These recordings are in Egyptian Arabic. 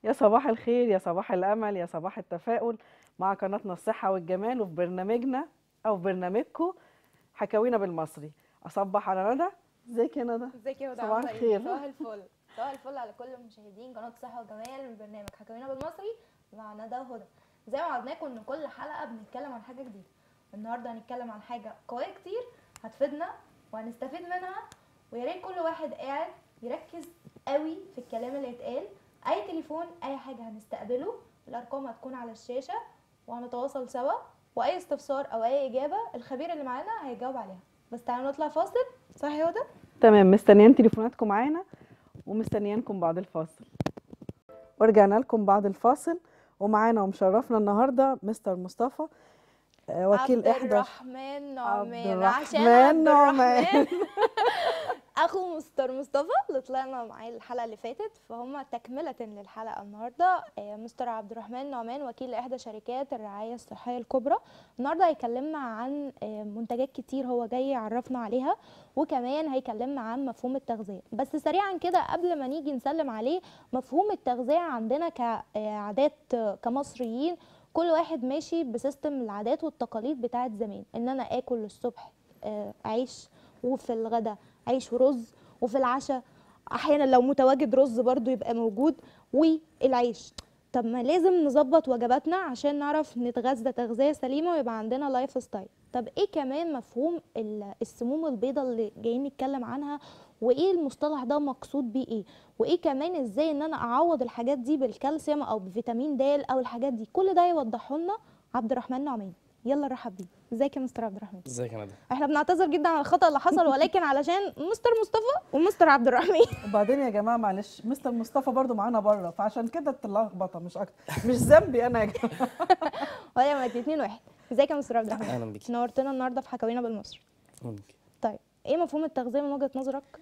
يا صباح الخير يا صباح الأمل يا صباح التفاؤل مع قناتنا الصحة والجمال وفي برنامجنا أو في برنامجكم حكاوينا بالمصري أصبح على ندى ازيك يا ندى ازيك يا هدى صباح عامله ايه؟ الخير. صباح الفل صباح الفل على كل مشاهدين قناه صحه وجمال من برنامج حكاوينا بالمصري مع ندى وهدى زي ما وعدناكم ان كل حلقه بنتكلم عن حاجه جديده النهارده هنتكلم عن حاجه قويه كتير هتفيدنا وهنستفيد منها ويا ريت كل واحد قاعد يركز قوي في الكلام اللي اتقال اي تليفون اي حاجه هنستقبله الارقام هتكون على الشاشه وهنتواصل سوا واي استفسار او اي اجابه الخبير اللي معانا هيجاوب عليها بس تعالوا نطلع فاصل صح يا هدى تمام مستنيين تليفوناتكم معانا ومستنيينكم بعد الفاصل ورجعنا لكم بعد الفاصل ومعانا ومشرفنا النهارده مستر مصطفى آه، وكيل عبد احدى الرحمن نعمان عبد عشان الرحمن عبد نعمان. الرحمن اخو مستر مصطفى اللي طلعنا معاه الحلقه اللي فاتت فهم تكمله للحلقه النهارده آه، مستر عبد الرحمن نعمان وكيل احدى شركات الرعايه الصحيه الكبرى النهارده هيكلمنا عن آه، منتجات كتير هو جاي يعرفنا عليها وكمان هيكلمنا عن مفهوم التغذيه بس سريعا كده قبل ما نيجي نسلم عليه مفهوم التغذيه عندنا كعادات آه، كمصريين كل واحد ماشي بسيستم العادات والتقاليد بتاعت زمان ان انا اكل الصبح آه، عيش وفي الغدا عيش ورز وفي العشاء احيانا لو متواجد رز برضو يبقى موجود والعيش طب ما لازم نظبط وجباتنا عشان نعرف نتغذى تغذية سليمة ويبقى عندنا لايف ستايل طب ايه كمان مفهوم ال- السموم البيضاء اللي جايين نتكلم عنها وايه المصطلح ده مقصود بيه ايه وايه كمان ازاي ان انا اعوض الحاجات دي بالكالسيوم او بفيتامين د او الحاجات دي كل ده يوضحه لنا عبد الرحمن نعمان يلا نرحب بيه ازيك يا مستر عبد الرحمن ازيك يا ندى احنا بنعتذر جدا على الخطا اللي حصل ولكن علشان مستر مصطفى ومستر عبد الرحمن وبعدين يا جماعه معلش مستر مصطفى برضو معانا بره فعشان كده اتلخبطه مش اكتر مش ذنبي انا يا جماعه ولا ما اتنين واحد ازيك يا مستر عبد الرحمن اهلا بيك نورتنا النهارده في حكاوينا بالمصري ممكن. طيب ايه مفهوم التغذيه من وجهه نظرك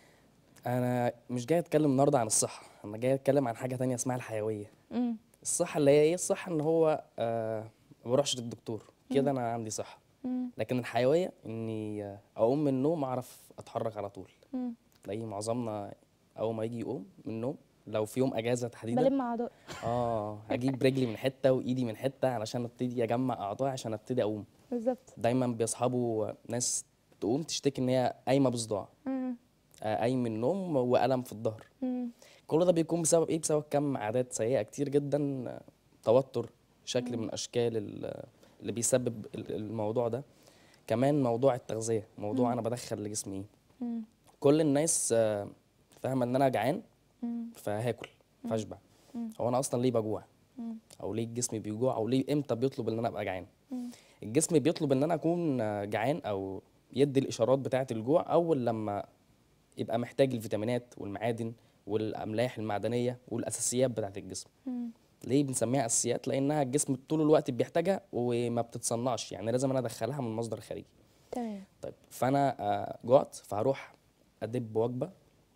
انا مش جاي اتكلم النهارده عن الصحه انا جاي اتكلم عن حاجه تانية اسمها الحيويه امم الصحه اللي هي ايه الصحه ان هو آه ما بروحش للدكتور كده انا عندي صحه امم لكن الحيويه اني آه، اقوم من النوم اعرف اتحرك على طول امم تلاقي معظمنا اول ما يجي يقوم من النوم لو في يوم اجازه تحديدا بلم اعضاء اه اجيب رجلي من حته وايدي من حته علشان ابتدي اجمع اعضائي عشان ابتدي اقوم بالظبط دايما بيصحبوا ناس تقوم تشتكي ان هي قايمه بصداع امم آه، قايم من النوم والم في الظهر امم كل ده بيكون بسبب ايه بسبب كم عادات سيئه كتير جدا آه، توتر شكل من اشكال ال- اللي بيسبب ال- الموضوع ده كمان موضوع التغذيه موضوع انا بدخل لجسمي ايه امم كل الناس آه، فاهمه ان انا جعان امم فهاكل فاشبع مم. هو انا اصلا ليه بجوع مم. او ليه جسمي بيجوع او ليه امتى بيطلب ان انا ابقى جعان مم. الجسم بيطلب ان انا اكون آه، جعان او يدي الاشارات بتاعه الجوع اول لما يبقى محتاج الفيتامينات والمعادن والاملاح المعدنيه والاساسيات بتاعه الجسم امم ليه بنسميها اساسيات لانها الجسم طول الوقت بيحتاجها وما بتتصنعش يعني لازم انا ادخلها من مصدر خارجي تمام طيب فانا آه، جوعت فهروح ادب وجبه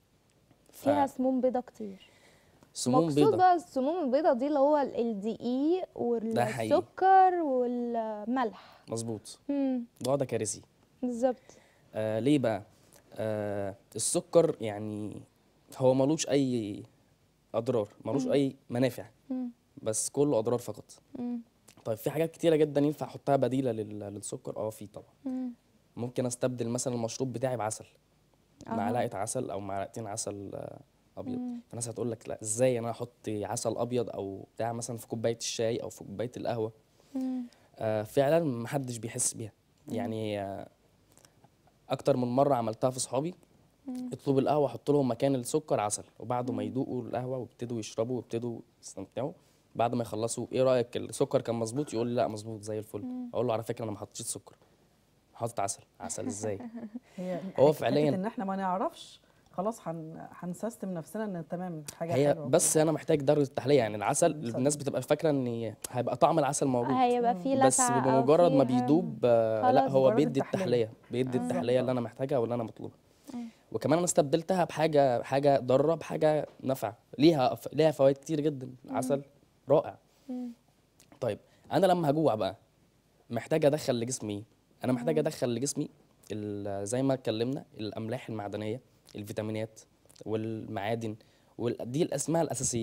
ف- فيها سموم بيضاء كتير سموم مقصود بيضاء بقى السموم البيضاء دي اللي هو ال- الدقيق ده حقيقي. والسكر والملح مظبوط امم الموضوع ده كارثي بالظبط آه ليه بقى آه السكر يعني هو ملوش اي اضرار ملوش اي منافع امم بس كله اضرار فقط امم طيب في حاجات كتيره جدا ينفع احطها بديله لل- للسكر اه في طبعا امم ممكن استبدل مثلا المشروب بتاعي بعسل معلقه عسل او معلقتين عسل آه، ابيض مم. فالناس هتقول لك لا ازاي انا احط عسل ابيض او بتاع مثلا في كوبايه الشاي او في كوبايه القهوه امم آه فعلا محدش بيحس بيها يعني آه اكتر من مره عملتها في صحابي يطلبوا القهوه احط لهم مكان السكر عسل وبعد ما يدوقوا القهوه ويبتدوا يشربوا ويبتدوا يستمتعوا بعد ما يخلصوا ايه رايك السكر كان مظبوط يقول لي لا مظبوط زي الفل اقول له على فكره انا ما حطيتش سكر حاطط عسل عسل ازاي هي هو حتة فعلياً- ان احنا ما نعرفش خلاص هن... هنسيستم نفسنا ان تمام حاجه هي حلوه بس انا محتاج درجه التحليه يعني العسل صح. الناس بتبقى فاكره ان هيبقى طعم العسل موجود هيبقى فيه بس لسعة أو بمجرد ما فيه- بيدوب آه، لا خلاص هو مجرد بيدي التحلية. التحليه بيدي آه. التحليه اللي انا محتاجها واللي انا مطلوبها وكمان انا استبدلتها بحاجه حاجه ضاره بحاجه نافعه ليها ليها فوائد كتير جدا العسل رائع مم. طيب انا لما هجوع بقى محتاج ادخل لجسمي ايه انا محتاج ادخل لجسمي ال- زي ما اتكلمنا الاملاح المعدنيه الفيتامينات والمعادن وال- دي اسمها الاساسيات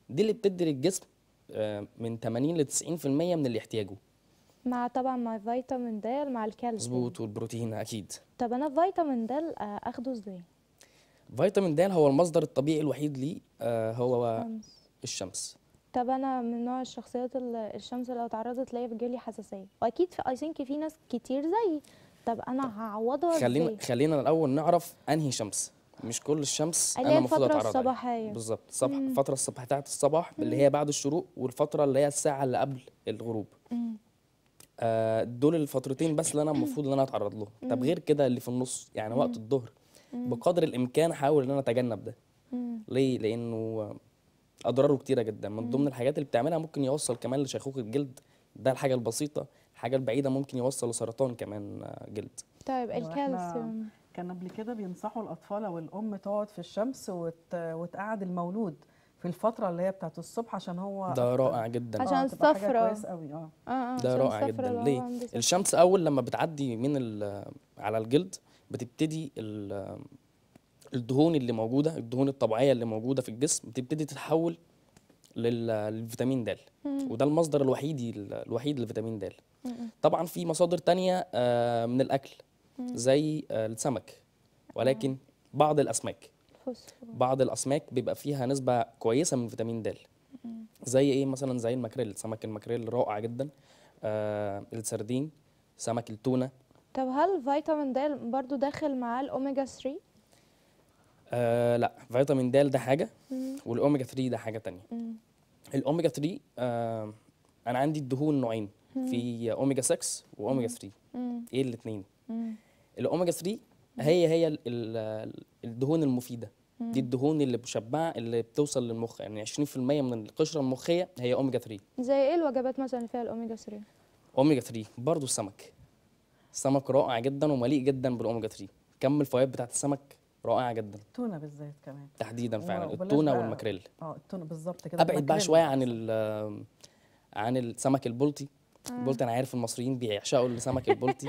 دي اللي بتدي للجسم آه، من 80 ل 90% من اللي يحتاجه مع طبعا مع فيتامين د مع الكالسيوم مظبوط والبروتين اكيد طب انا فيتامين د اخده ازاي فيتامين د هو المصدر الطبيعي الوحيد ليه آه، هو شمس. الشمس طب انا من نوع الشخصيات اللي الشمس لو اتعرضت ليا بتجيلي حساسيه واكيد في اي ثينك في ناس كتير زيي طب انا هعوضها خلينا ازاي خلينا الاول نعرف انهي شمس مش كل الشمس اللي انا هي المفروض الفترة اتعرض عليها. الصباحية. بالظبط الصبح مم. الفتره الصبح بتاعت الصباح اللي هي بعد الشروق والفتره اللي هي الساعه اللي قبل الغروب مم. آه، دول الفترتين بس اللي انا المفروض ان انا اتعرض لهم طب غير كده اللي في النص يعني وقت الظهر بقدر الامكان احاول ان انا اتجنب ده مم. ليه لانه اضراره كتيره جدا من ضمن الحاجات اللي بتعملها ممكن يوصل كمان لشيخوخه الجلد ده الحاجه البسيطه الحاجه البعيده ممكن يوصل لسرطان كمان آه، جلد طيب هو إحنا الكالسيوم كان قبل كده بينصحوا الاطفال او الام تقعد في الشمس وت... وتقعد المولود في الفتره اللي هي بتاعت الصبح عشان هو ده أكتر. رائع جدا عشان آه، تبقى حاجة الصفرة. كويس قوي اه اه اه ده عشان رائع الصفرة جدا اللي هو ليه عندي صفرة. الشمس اول لما بتعدي من ال- على الجلد بتبتدي ال- الدهون اللي موجوده الدهون الطبيعيه اللي موجوده في الجسم بتبتدي تتحول لل- للفيتامين د وده المصدر الوحيد الوحيد لفيتامين د طبعا في مصادر تانية آه، من الاكل زي آه، السمك ولكن بعض الاسماك فوسفور بعض الاسماك بيبقى فيها نسبه كويسه من فيتامين د زي ايه مثلا زي الماكريل سمك الماكريل رائع جدا آه السردين سمك التونه طب هل فيتامين د برضو داخل معاه الاوميجا 3 آه لا فيتامين د ده حاجه مم. والاوميجا 3 ده حاجه تانية مم. الاوميجا 3 آه انا عندي الدهون نوعين في اوميجا 6 واوميجا 3 مم. ايه الاثنين مم. الاوميجا 3 هي هي ال- ال- الدهون المفيده دي الدهون اللي مشبعه اللي بتوصل للمخ يعني 20% من القشره المخيه هي اوميجا 3 زي ايه الوجبات مثلا اللي فيها الاوميجا 3 اوميجا 3 برضه السمك السمك رائع جدا ومليء جدا بالاوميجا 3 كم الفوائد بتاعت السمك رائعه جدا التونه بالذات كمان تحديدا فعلا وبلاش التونه بقى- والماكريل اه التونه بالظبط كده ابعد بقى الماكريل شويه عن بالذات. ال عن السمك البلطي البلطي انا عارف المصريين بيعشقوا السمك البلطي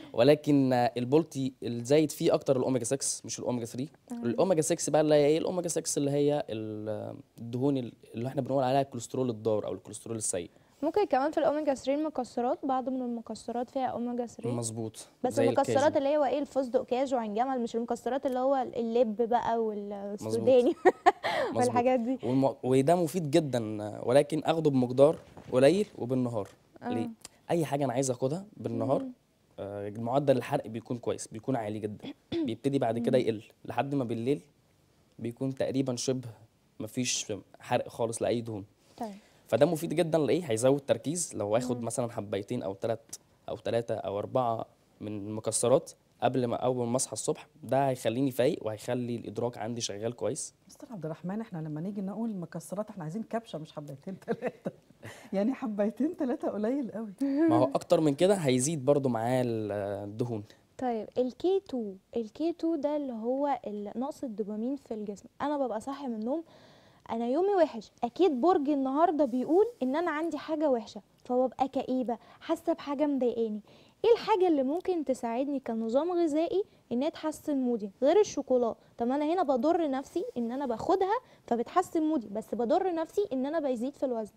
ولكن البلطي الزايد فيه اكتر الاوميجا 6 مش الاوميجا 3 الاوميجا 6 بقى اللي هي ايه الاوميجا 6 اللي هي ال- الدهون اللي احنا بنقول عليها الكوليسترول الضار او الكوليسترول السيء ممكن كمان في الاوميجا 3 المكسرات بعض من المكسرات فيها اوميجا 3 مظبوط بس زي المكسرات الكاجو. اللي هو ايه الفستق كاجو وعين جمل مش المكسرات اللي هو اللب بقى والسوداني مظبوط. والحاجات دي والم... وده مفيد جدا آه، ولكن اخده بمقدار قليل وبالنهار آه. ليه اي حاجه انا عايز اخدها بالنهار آه، معدل الحرق بيكون كويس بيكون عالي جدا بيبتدي بعد كده يقل لحد ما بالليل بيكون تقريبا شبه مفيش حرق خالص لاي دهون طيب فده مفيد جدا لايه هيزود تركيز لو واخد مثلا حبيتين او ثلاث او ثلاثه او اربعه من المكسرات قبل ما اول ما اصحى الصبح ده هيخليني فايق وهيخلي الادراك عندي شغال كويس مستر عبد الرحمن احنا لما نيجي نقول مكسرات احنا عايزين كبشه مش حبيتين ثلاثه يعني حبيتين ثلاثه قليل قوي ما هو اكتر من كده هيزيد برضو معاه ال- الدهون طيب الكي 2 الكي 2 ده اللي هو ال- نقص الدوبامين في الجسم انا ببقى صاحي من النوم انا يومي وحش اكيد برج النهارده بيقول ان انا عندي حاجه وحشه فببقى كئيبه حاسه بحاجه مضايقاني ايه الحاجه اللي ممكن تساعدني كنظام غذائي انها تحسن مودي غير الشوكولاته طب انا هنا بضر نفسي ان انا باخدها فبتحسن مودي بس بضر نفسي ان انا بيزيد في الوزن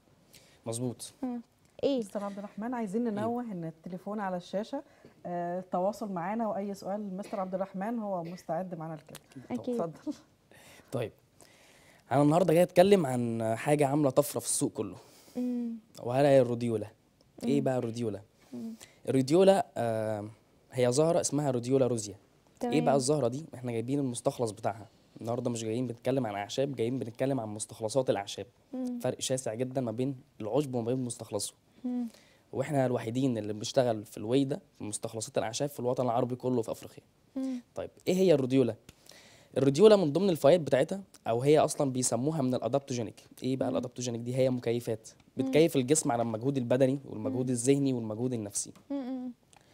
مظبوط ايه مستر عبد الرحمن عايزين ننوه ان التليفون على الشاشه آه، التواصل معانا واي سؤال مستر عبد الرحمن هو مستعد معانا لكده اكيد اتفضل طيب انا النهارده جاي اتكلم عن حاجه عامله طفره في السوق كله مم. وهي الروديولا ايه بقى الروديولا الروديولا آه هي زهره اسمها روديولا روزيا ايه تمام. بقى الزهره دي احنا جايبين المستخلص بتاعها النهارده مش جايين بنتكلم عن اعشاب جايين بنتكلم عن مستخلصات الاعشاب مم. فرق شاسع جدا ما بين العشب وما بين مستخلصه مم. واحنا الوحيدين اللي بنشتغل في الوي ده في مستخلصات الاعشاب في الوطن العربي كله في افريقيا مم. طيب ايه هي الروديولا الروديولا من ضمن الفوائد بتاعتها او هي اصلا بيسموها من الادابتوجينيك ايه بقى الادابتوجينيك دي هي مكيفات بتكيف الجسم على المجهود البدني والمجهود الذهني والمجهود النفسي مم.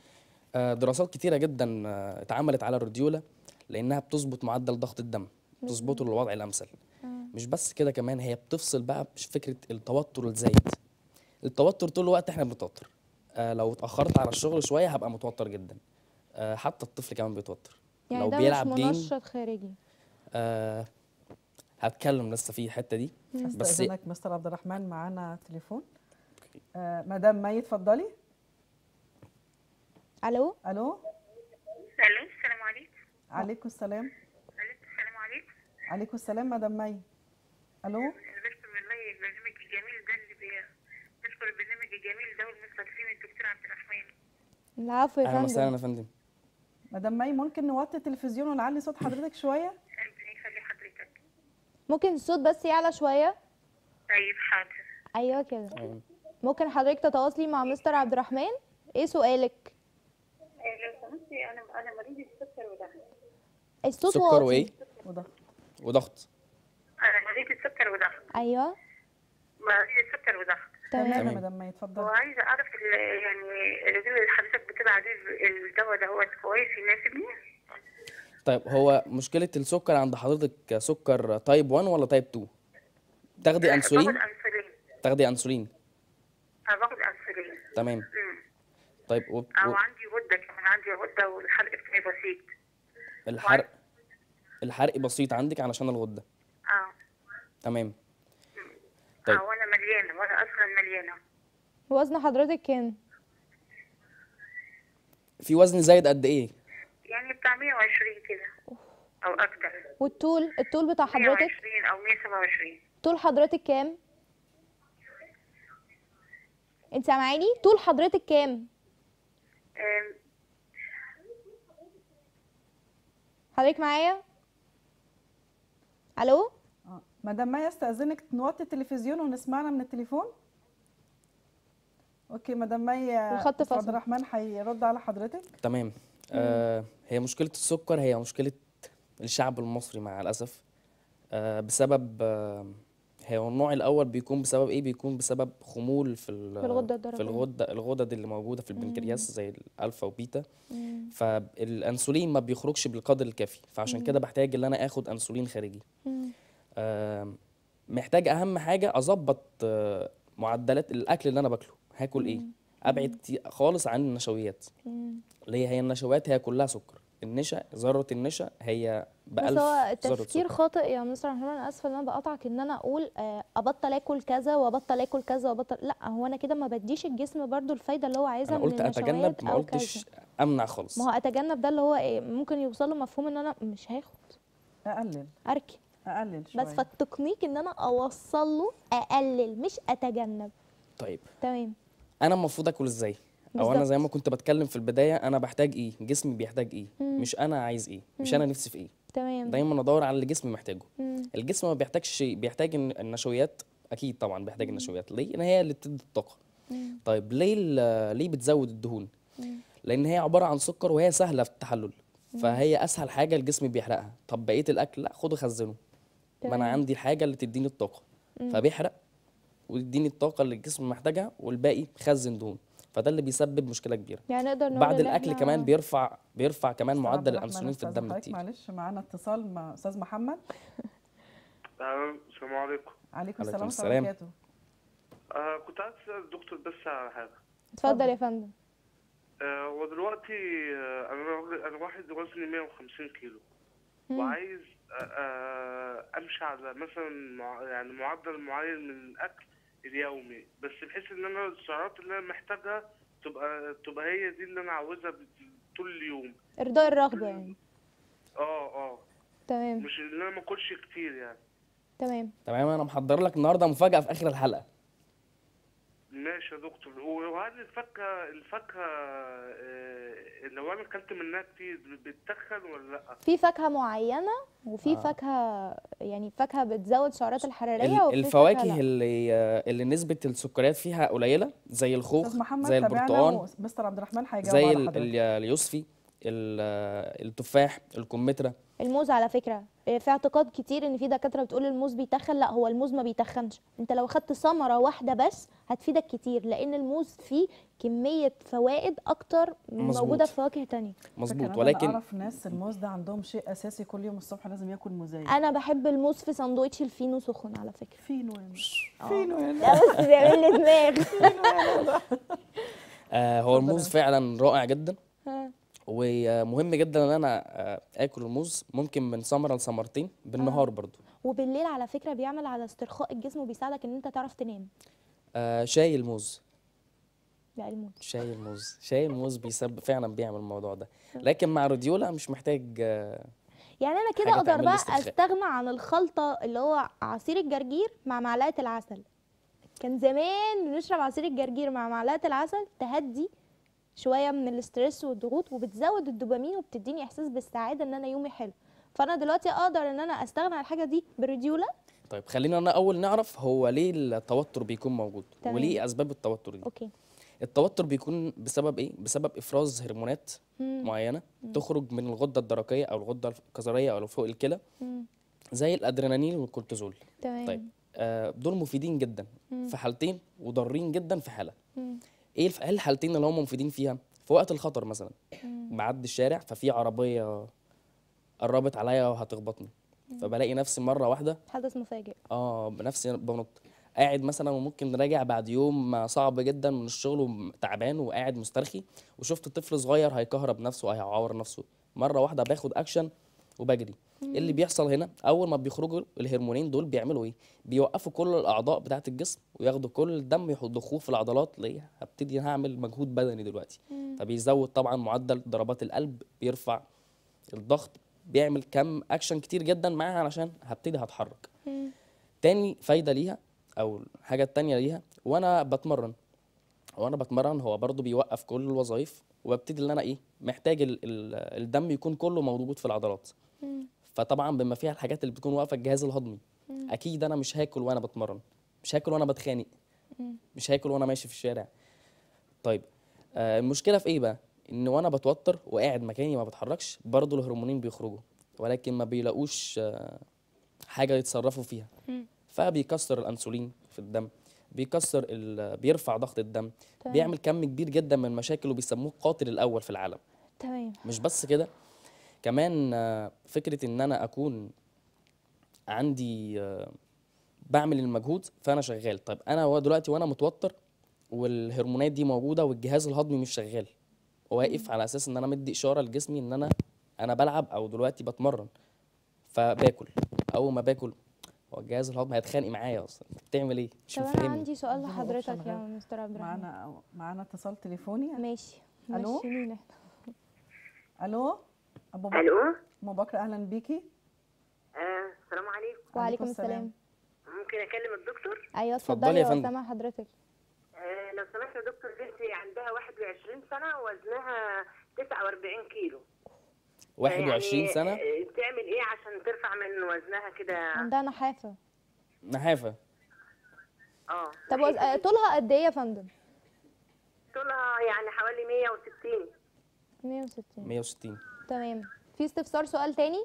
آه، دراسات كتيره جدا آه، اتعملت على الروديولا لانها بتظبط معدل ضغط الدم بتظبطه للوضع الامثل مش بس كده كمان هي بتفصل بقى مش فكره التوتر الزايد التوتر طول الوقت احنا بنتوتر آه لو اتاخرت على الشغل شويه هبقى متوتر جدا آه حتى الطفل كمان بيتوتر يعني لو ده بيلعب مش جيم منشط خارجي آه هتكلم لسه في الحته دي بس استاذنك مستر عبد الرحمن معانا تليفون آه مدام مي اتفضلي الو الو الو السلام عليكم عليكم السلام عليكم السلام عليكم عليكم السلام مدام مي الو انا بشكر والله البرنامج الجميل ده اللي بي... بشكر البرنامج الجميل ده والمستضيفين الدكتور عبد الرحمن العفو يا اهلا وسهلا فندم يا فندم مدام مي ممكن نوطي التلفزيون ونعلي صوت حضرتك شويه ربنا يخلي حضرتك ممكن الصوت بس يعلى شويه طيب حاضر ايوه كده تمام. ممكن حضرتك تتواصلي مع مستر عبد الرحمن ايه سؤالك لو سمحتي انا انا مريضه السكر وضغط الصوت سكر واطي. وايه وضغط وضغط انا مريضه السكر وضغط ايوه مريضه السكر وضغط تمام يا تمام مدام مي اتفضلي وعايزه اعرف ال- يعني الرجل اللي حضرتك بتبقى عليه الدواء ده هو كويس يناسبني طيب هو مشكله السكر عند حضرتك سكر تايب 1 ولا تايب 2 تاخدي انسولين باخد انسولين تاخدي انسولين أنا باخد انسولين تمام مم. طيب و... او و... عندي غده كمان عندي غده والحرق بتاعي بسيط الحرق الحرق بسيط عندك علشان الغده اه تمام طيب. اه وانا مليانه وانا اصلا مليانه وزن حضرتك كام في وزن زايد قد ايه يعني بتاع 120 كده او اكتر والطول الطول بتاع حضرتك 120 او 127 طول حضرتك كام انت سامعاني طول حضرتك كام أم، حضرتك معايا الو آه. مدام مي استاذنك نوطي التلفزيون ونسمعنا من التليفون اوكي مدام مي آه، الخط مستر عبد فصل. الرحمن هيرد على حضرتك تمام آه هي مشكله السكر هي مشكله الشعب المصري مع الاسف آه بسبب آه هي النوع الاول بيكون بسبب ايه بيكون بسبب خمول في ال- في الغدة في الدرقية. الغده الغدد اللي موجوده في البنكرياس زي الالفا وبيتا فالانسولين ما بيخرجش بالقدر الكافي فعشان كده بحتاج ان انا اخد انسولين خارجي آه محتاج اهم حاجه اظبط آه معدلات الاكل اللي انا باكله هاكل ايه ابعد كتير خالص عن النشويات اللي هي هي النشويات هي كلها سكر النشا ذره النشا هي بس بألف هو ذره التفكير سكر خاطئ يا مستر محمد انا اسفه ان انا بقطعك ان انا اقول آه، ابطل اكل كذا وابطل اكل كذا وابطل لا هو انا كده ما بديش الجسم برضو الفايده اللي هو عايزها انا من قلت اتجنب النشويات ما او قلتش كذا امنع خالص ما هو اتجنب ده اللي هو ايه ممكن يوصل له مفهوم ان انا مش هاخد اقلل اركن اقلل شويه بس فالتكنيك ان انا اوصل له اقلل مش اتجنب طيب تمام انا المفروض اكل ازاي او انا زي ما كنت بتكلم في البدايه انا بحتاج ايه جسمي بيحتاج ايه مش انا عايز ايه مش انا نفسي في ايه تمام دايما ادور على اللي جسمي محتاجه مم. الجسم ما بيحتاجش شيء بيحتاج الن- النشويات اكيد طبعا بيحتاج النشويات ليه لان هي اللي بتدي الطاقه طيب ليه ال- ليه بتزود الدهون لان هي عباره عن سكر وهي سهله في التحلل فهي اسهل حاجه الجسم بيحرقها طب بقيه الاكل لا خده خزنه ما انا تمام. عندي الحاجه اللي تديني الطاقه فبيحرق ويديني الطاقه اللي الجسم محتاجها والباقي خزن دهون فده اللي بيسبب مشكله كبيره يعني نقدر نقول بعد إن الاكل إحنا- كمان بيرفع بيرفع كمان مستر عبد معدل الرحمن الانسولين في أستاذ الدم حضرتك كتير معلش معانا اتصال مع استاذ محمد تمام السلام عليكم عليكم عليكم السلام ورحمه السلام. الله وبركاته آه كنت عايز اسال الدكتور بس على حاجه اتفضل يا فندم آه ودلوقتي آه انا راجل- انا واحد وزني 150 كيلو وعايز آه آه امشي على مثلا مع يعني معدل معين من الاكل اليومي بس بحيث ان انا السعرات اللي انا محتاجها تبقى تبقى هي دي اللي انا عاوزها بت- طول اليوم ارضاء الرغبه يعني اه اه تمام مش ان انا ما اكلش كتير يعني تمام تمام انا محضر لك النهارده مفاجاه في اخر الحلقه ماشي يا دكتور وهل الفاكهه الفاكهه آه لو انا اكلت منها كتير بتتخن ولا لا؟ في فاكهه معينه وفي آه. فاكهه يعني فاكهه بتزود السعرات الحراريه ال- وفي الفواكه فاكهة لا. اللي اللي نسبه السكريات فيها قليله زي الخوخ استاذ محمد زي تابعنا البرتقال ومستر عبد الرحمن هيجاوب زي على ال- حضرتك ال- اليوسفي ال- التفاح الكمثرى الموز على فكره إيه، في اعتقاد كتير ان في دكاتره بتقول الموز بيتخن لا هو الموز ما بيتخنش انت لو خدت ثمره واحده بس هتفيدك كتير لان الموز فيه كميه فوائد اكتر مظبوط. موجوده في فواكه تانية مظبوط فكرة ولكن انا اعرف ناس الموز ده عندهم شيء اساسي كل يوم الصبح لازم ياكل موزايه انا بحب الموز في ساندوتش الفينو سخن على فكره فين وين آه. فين وين لا بس بيعمل لي دماغ آه هو الموز اتفضل. فعلا رائع جدا ها. ومهم جدا ان انا آه، اكل الموز ممكن من ثمره لثمرتين بالنهار برضو وبالليل على فكره بيعمل على استرخاء الجسم وبيساعدك ان انت تعرف تنام آه شاي الموز بعلمه شاي الموز شاي الموز بيسبب فعلا بيعمل الموضوع ده لكن مع روديولا مش محتاج آه يعني انا كده حاجة اقدر تعمل لي بقى استرخاء. استغنى عن الخلطه اللي هو عصير الجرجير مع معلقه العسل كان زمان بنشرب عصير الجرجير مع معلقه العسل تهدي شويه من الاسترس والضغوط وبتزود الدوبامين وبتديني احساس بالسعاده ان انا يومي حلو فانا دلوقتي اقدر ان انا استغنى عن الحاجه دي بالريديولا طيب خلينا انا اول نعرف هو ليه التوتر بيكون موجود تمام. وليه اسباب التوتر دي اوكي التوتر بيكون بسبب ايه بسبب افراز هرمونات مم. معينه تخرج من الغده الدرقيه او الغده الكظريه او فوق الكلى مم. زي الادرينالين والكورتيزول تمام طيب آه دول مفيدين جدا في حالتين وضارين جدا في حاله مم. ايه الف- إيه الحالتين اللي هم مفيدين فيها في وقت الخطر مثلا بعدي الشارع ففي عربيه قربت عليا وهتخبطني فبلاقي نفسي مره واحده حدث مفاجئ اه بنفسي بنط قاعد مثلا وممكن راجع بعد يوم صعب جدا من الشغل وتعبان وقاعد مسترخي وشفت طفل صغير هيكهرب نفسه هيعور نفسه مره واحده باخد اكشن وبجري إيه اللي بيحصل هنا اول ما بيخرجوا الهرمونين دول بيعملوا ايه بيوقفوا كل الاعضاء بتاعه الجسم وياخدوا كل الدم يضخوه في العضلات ليه هبتدي هعمل مجهود بدني دلوقتي فبيزود طبعا معدل ضربات القلب بيرفع الضغط بيعمل كم اكشن كتير جدا معاها علشان هبتدي هتحرك تاني فايده ليها او الحاجه التانيه ليها وانا بتمرن وانا بتمرن هو برضو بيوقف كل الوظائف وببتدي ان انا ايه محتاج ال ال الدم يكون كله موجود في العضلات فطبعا بما فيها الحاجات اللي بتكون واقفه الجهاز الهضمي اكيد انا مش هاكل وانا بتمرن مش هاكل وانا بتخانق مش هاكل وانا ماشي في الشارع طيب آه المشكله في ايه بقى ان وانا بتوتر وقاعد مكاني ما بتحركش برضو الهرمونين بيخرجوا ولكن ما بيلاقوش آه حاجه يتصرفوا فيها فبيكسر الانسولين في الدم بيكسر ال- بيرفع ضغط الدم تمام. بيعمل كم كبير جدا من المشاكل وبيسموه القاتل الاول في العالم تمام مش بس كده كمان آه، فكره ان انا اكون عندي آه، بعمل المجهود فانا شغال طيب انا هو دلوقتي وانا متوتر والهرمونات دي موجوده والجهاز الهضمي مش شغال واقف على اساس ان انا مدي اشاره لجسمي ان انا انا بلعب او دلوقتي بتمرن فباكل اول ما باكل هو الجهاز الهضمي هيتخانق معايا اصلا أنت بتعمل ايه مش طب انا مفهمني عندي سؤال دي لحضرتك option يا غير. مستر عبد الرحمن معانا معانا اتصال تليفوني ماشي ألو؟ مشيني الو ابو بكر الو ابو بكر اهلا بيكي آه، السلام عليكم وعليكم السلام. السلام ممكن اكلم الدكتور ايوه اتفضلي اتفضلي يا يا فندم. سامع حضرتك آه، لو سمحت يا دكتور بنتي عندها 21 سنه وزنها 49 كيلو 21 يعني سنه آه، تعمل ايه عشان ترفع من وزنها كده عندها نحافه نحافه اه طب وز- آه، طولها قد ايه يا فندم طولها يعني حوالي 160 160 160 تمام في استفسار سؤال تاني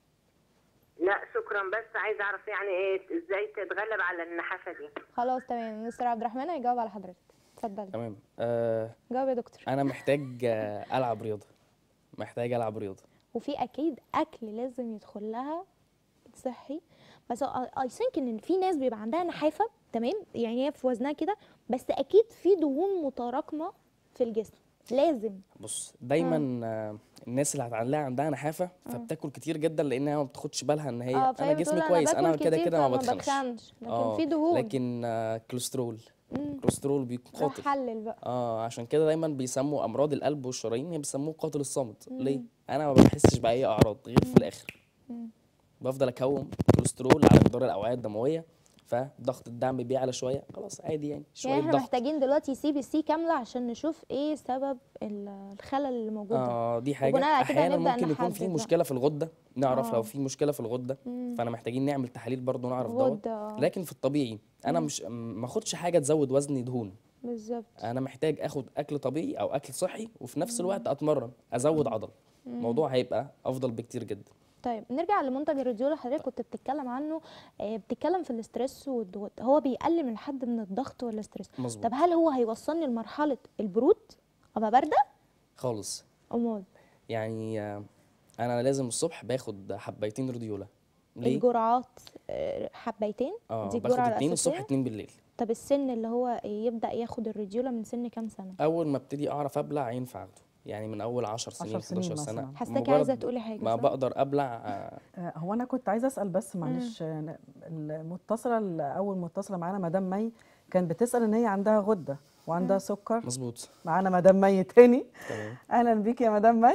لا شكرا بس عايزه اعرف يعني ايه ازاي تتغلب على النحافه دي خلاص تمام مستر عبد الرحمن هيجاوب على حضرتك اتفضلي تمام آه جاوب يا دكتور انا محتاج آه، العب رياضه محتاج العب رياضه وفي اكيد اكل لازم يدخل لها صحي بس اي ثينك ان في ناس بيبقى عندها نحافه تمام يعني هي في وزنها كده بس اكيد في دهون متراكمه في الجسم لازم بص دايما آه الناس اللي هتعلقها عندها نحافه فبتاكل كتير جدا لانها ما بتاخدش بالها ان هي اه فهي انا بتقول جسمي كويس انا باكل كده كتير كده ما فما بتخنش بتخنش لكن آه، في دهون لكن آه كوليسترول مم. كوليسترول بيكون روح قاتل حلل بقى اه عشان كده دايما بيسموا امراض القلب والشرايين هي بيسموه قاتل الصامت ليه انا ما بحسش باي اعراض غير في الاخر بفضل اكون كوليسترول على جدار الاوعيه الدمويه فضغط الدم بيعلى شويه خلاص عادي يعني شويه يعني احنا ضغط محتاجين دلوقتي سي بي سي كامله عشان نشوف ايه سبب ال- الخلل اللي موجود ده اه دي حاجه وبناء على كده احيانا هنبدأ ممكن يكون نحدد في بقى. مشكله في الغده نعرف آه. لو في مشكله في الغده فانا محتاجين نعمل تحاليل برضو نعرف دوت غدة آه. لكن في الطبيعي انا مش ما اخدش حاجه تزود وزني دهون بالظبط انا محتاج اخد اكل طبيعي او اكل صحي وفي نفس الوقت اتمرن ازود عضل الموضوع هيبقى افضل بكتير جدا طيب نرجع لمنتج الراديول اللي حضرتك كنت بتتكلم عنه آه، بتتكلم في الاسترس والضغط هو بيقلل من حد من الضغط والاسترس مظبوط طب هل هو هيوصلني لمرحله البرود ابقى بارده خالص امال يعني آه، انا لازم الصبح باخد حبايتين روديولا ليه الجرعات آه، حبايتين اه دي باخد الجرعه اتنين الصبح الاساسيه اتنين بالليل طب السن اللي هو يبدا ياخد الراديولا من سن كام سنه اول ما ابتدي اعرف ابلع ينفع اخده يعني من اول 10 سنين 10 سنين 11 سنه مثلاً. حاساكي مجرد عايزه تقولي حاجه ما صح؟ بقدر ابلع آه، آه، هو انا كنت عايزه اسال بس معلش آه، المتصله ال- اول متصله معانا مدام مي كانت بتسال ان هي عندها غده وعندها سكر مظبوط معانا مدام مي تاني تمام اهلا بيكي يا مدام مي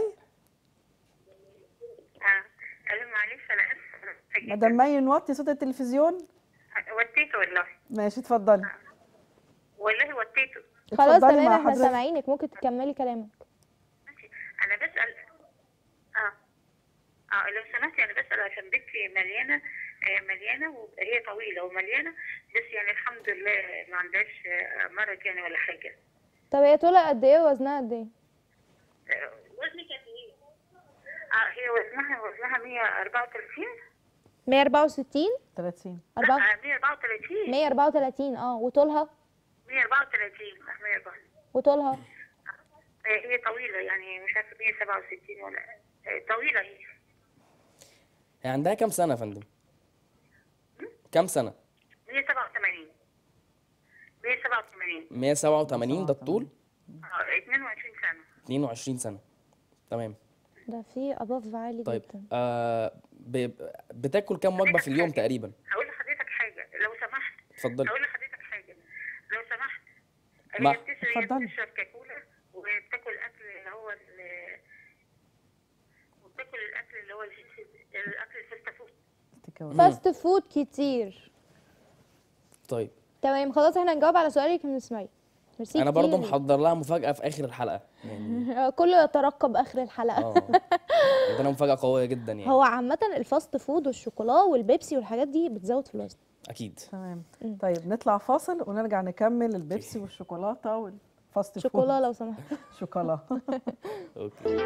اه قال معلش انا اسفه جداً. مدام مي نوطي صوت التلفزيون وديته والله ماشي اتفضلي والله وديته خلاص اتفضلي تمام مع احنا حضرتك. سامعينك ممكن تكملي كلامك ماشي انا بسال اه اه لو سمحتي انا بسال عشان بنتي مليانه آه مليانه وهي طويله ومليانه بس يعني الحمد لله ما عندهاش آه، مرض يعني ولا حاجه طب هي طولها قد ايه ووزنها قد ايه آه، وزنك قد ايه؟ اه هي وزنها وزنها 134 164 30 لا 4 آه، 134 134 اه وطولها 134 لا 134 وطولها آه، هي طويله يعني مش عارفه 167 ولا آه، طويله هي هي عندها كام سنه يا فندم كام سنه 187 187 187 ده الطول اه 22 سنه 22 سنه تمام ده في اباف عالي طيب جدا آه ب... بتاكل كام وجبه في اليوم تقريبا هقول لحضرتك حاجه لو سمحت اتفضلي هقول لحضرتك حاجه لو سمحت ما- هي بتشرب هي اتفضلي. بتشرب كاكولا وبتاكل اكل اللي هو ال- وبتاكل الاكل اللي هو الهيلثي- الاكل الفاست فود تكون فاست فود كتير طيب تمام خلاص احنا نجاوب على سؤالك من اسماعيل ميرسي انا برضو كتير. محضر لها مفاجاه في اخر الحلقه يعني كله يترقب اخر الحلقه اه عندنا مفاجاه قويه جدا يعني هو عامة الفاست فود والشوكولا والبيبسي والحاجات دي بتزود في الوزن اكيد تمام طيب نطلع فاصل ونرجع نكمل البيبسي والشوكولاته والفاست فود شوكولا لو سمحت شوكولا اوكي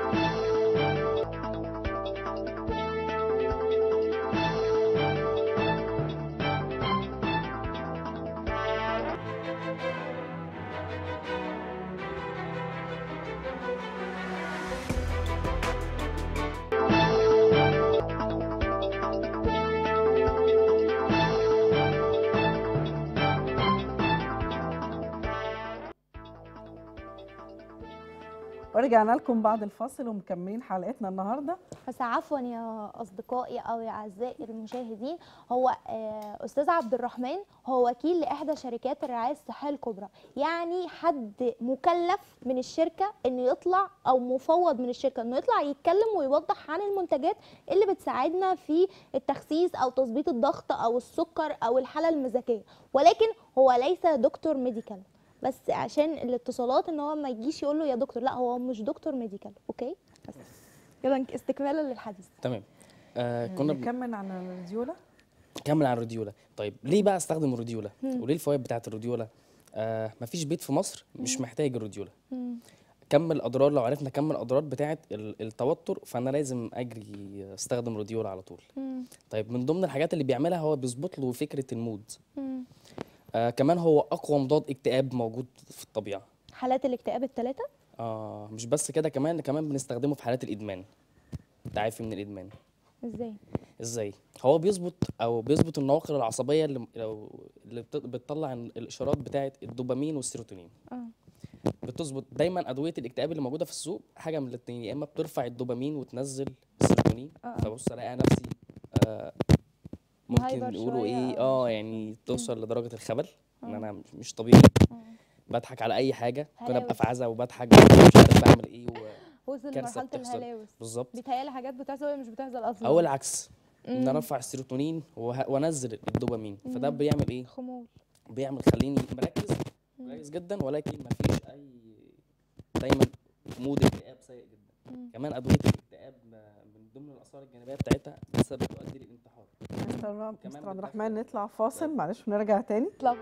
ورجعنا لكم بعد الفاصل ومكملين حلقتنا النهارده بس عفوا يا اصدقائي او يا اعزائي المشاهدين هو آه، استاذ عبد الرحمن هو وكيل لاحدى شركات الرعايه الصحيه الكبرى يعني حد مكلف من الشركه انه يطلع او مفوض من الشركه انه يطلع يتكلم ويوضح عن المنتجات اللي بتساعدنا في التخسيس او تظبيط الضغط او السكر او الحاله المزاجيه ولكن هو ليس دكتور ميديكال بس عشان الاتصالات ان هو ما يجيش يقول له يا دكتور لا هو مش دكتور ميديكال اوكي بس يلا استكمالا للحديث تمام آه كنا بن- نكمل عن الريديولا كمل على الروديولا طيب ليه بقى استخدم الروديولا وليه الفوائد بتاعه الروديولا آه مفيش بيت في مصر مش محتاج الروديولا كم الاضرار لو عرفنا كم الاضرار بتاعه ال- التوتر فانا لازم اجري استخدم روديولا على طول طيب من ضمن الحاجات اللي بيعملها هو بيظبط له فكره المود آه كمان هو اقوى مضاد اكتئاب موجود في الطبيعه حالات الاكتئاب الثلاثه آه مش بس كده كمان كمان بنستخدمه في حالات الادمان التعافي من الادمان ازاي ازاي هو بيظبط او بيظبط النواقل العصبيه اللي لو اللي بت- بتطلع ال- الاشارات بتاعه الدوبامين والسيروتونين اه بتظبط دايما ادويه الاكتئاب اللي موجوده في السوق حاجه من الاثنين يا اما بترفع الدوبامين وتنزل السيروتونين آه. فبص الاقي نفسي آه ممكن مهايبر يقولوا شوية ايه أو اه مش- يعني توصل لدرجه الخبل ان انا مش- مش طبيعي بضحك على اي حاجه ممكن ابقى في عزا وبضحك مش عارف بعمل ايه و... وصل كارثة لمرحله بتحصل. الهلاوس بالظبط بيتهيألي حاجات بتحصل وهي مش بتحصل اصلا او العكس ان انا ارفع السيروتونين وه- وانزل الدوبامين فده بيعمل ايه خمول بيعمل خليني مركز كويس جدا ولكن مفيش اي دايما مود اكتئاب سيء جدا كمان ادويه الاكتئاب آه، من ضمن الاثار الجانبيه بتاعتها بس بتؤدي للانتحار مستر رام- كمان مستر عبد بتدخل- الرحمن نطلع فاصل معلش ونرجع تاني اطلق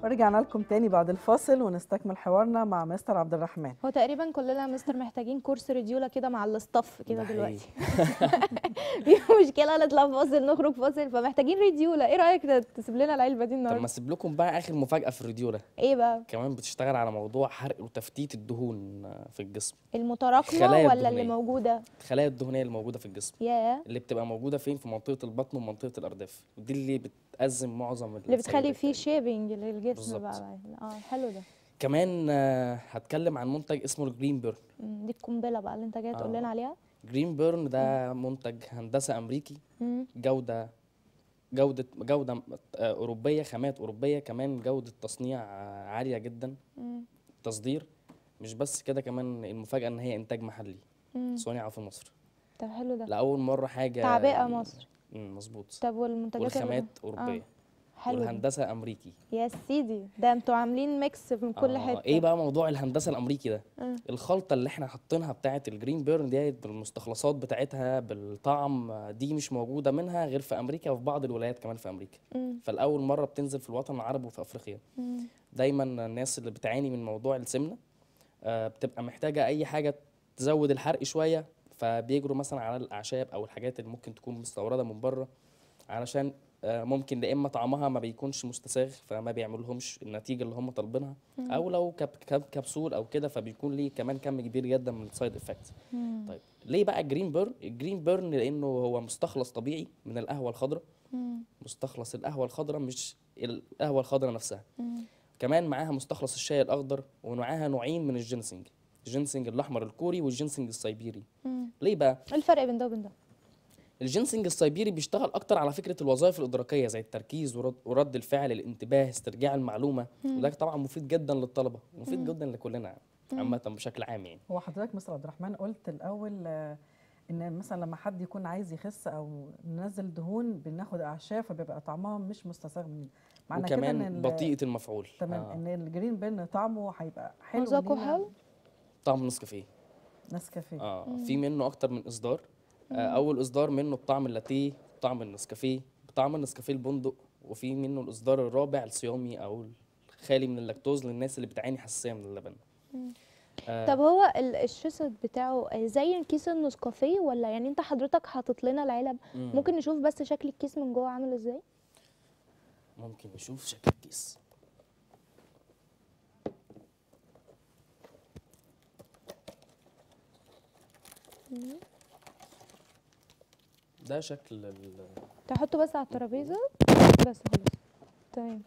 ورجعنا لكم تاني بعد الفاصل ونستكمل حوارنا مع مستر عبد الرحمن هو تقريبا كلنا يا مستر محتاجين كورس ريديولا كده مع الاستاف كده ده دلوقتي في مشكله نطلع فاصل نخرج فاصل فمحتاجين ريديولا ايه رايك ت- تسيب لنا العلبه دي طب ما النهارده اسيب لكم بقى اخر مفاجاه في الراديو ده ايه بقى كمان بتشتغل على موضوع حرق وتفتيت الدهون آه، في الجسم المتراكمه خلايا ولا اللي الدهنية. موجوده الخلايا الدهنيه اللي موجوده في الجسم ياه اللي بتبقى موجوده فين في منطقه البطن ومنطقه الارداف ودي اللي بتأزم معظم اللي بتخلي السيدات فيه تقريباً. شيبنج للجسم بالظبط. بقى بعدين. اه حلو ده كمان آه، هتكلم عن منتج اسمه الجرين بيرن مم، دي القنبله بقى اللي انت جاي تقول آه. لنا عليها جرين بيرن ده منتج هندسه امريكي مم. جوده جوده جوده آه، اوروبيه خامات اوروبيه كمان جوده تصنيع آه، عاليه جدا مم. تصدير مش بس كده كمان المفاجاه ان هي انتاج محلي مم. صنع في مصر طب حلو ده لاول مره حاجه تعبئه مصر مم، مظبوط طب والمنتجات اللي- والخامات اوروبيه حلو ده. والهندسه امريكي يا سيدي ده انتوا عاملين ميكس من كل آه، حته ايه بقى موضوع الهندسه الامريكي ده مم. الخلطه اللي احنا حاطينها بتاعه الجرين بيرن ديت بالمستخلصات بتاعتها بالطعم آه، دي مش موجوده منها غير في امريكا وفي بعض الولايات كمان في امريكا مم. فالاول مره بتنزل في الوطن العربي وفي افريقيا مم. دايما الناس اللي بتعاني من موضوع السمنه آه، بتبقى محتاجه اي حاجه تزود الحرق شويه فبيجروا مثلا على الاعشاب او الحاجات اللي ممكن تكون مستورده من بره علشان آه، ممكن يا اما طعمها ما بيكونش مستساغ فما بيعملهمش النتيجه اللي هم طالبينها او لو كب كب كبسول او كده فبيكون ليه كمان كم كبير جدا من السايد افكتس مم. طيب ليه بقى الجرين بيرن الجرين بيرن لانه هو مستخلص طبيعي من القهوه الخضراء مم. مستخلص القهوه الخضراء مش القهوه الخضراء نفسها مم. كمان معاها مستخلص الشاي الاخضر ومعاها نوعين من الجنسنج الجنسنج الاحمر الكوري والجنسنج السيبيري مم. ليه بقى ايه الفرق بين ده وبين ده الجنسنج السيبيري بيشتغل اكتر على فكره الوظائف الادراكيه زي التركيز ورد, ورد الفعل الانتباه استرجاع المعلومه وده طبعا مفيد جدا للطلبه ومفيد جدا لكلنا عامه بشكل عام يعني هو حضرتك مستر عبد الرحمن قلت الاول آه، ان مثلا لما حد يكون عايز يخس او ننزل دهون بناخد اعشاب فبيبقى طعمها مش مستساغ من معنى كده ان وكمان ال- بطيئه المفعول تمام آه. ان الجرين بين طعمه هيبقى حلو مذاقه لينا. حلو طعم نسكافيه نسكافيه اه في منه اكتر من اصدار آه اول اصدار منه بطعم اللاتيه بطعم النسكافيه بطعم النسكافيه البندق وفي منه الاصدار الرابع الصيامي او الخالي من اللاكتوز للناس اللي بتعاني حساسيه من اللبن آه طب هو ال- الشيست بتاعه زي كيس النسكافيه ولا يعني انت حضرتك حاطط لنا العلب مم. ممكن نشوف بس شكل الكيس من جوه عامل ازاي ممكن نشوف شكل الكيس ده شكل ال تحطه بس على الترابيزه بس خلاص تمام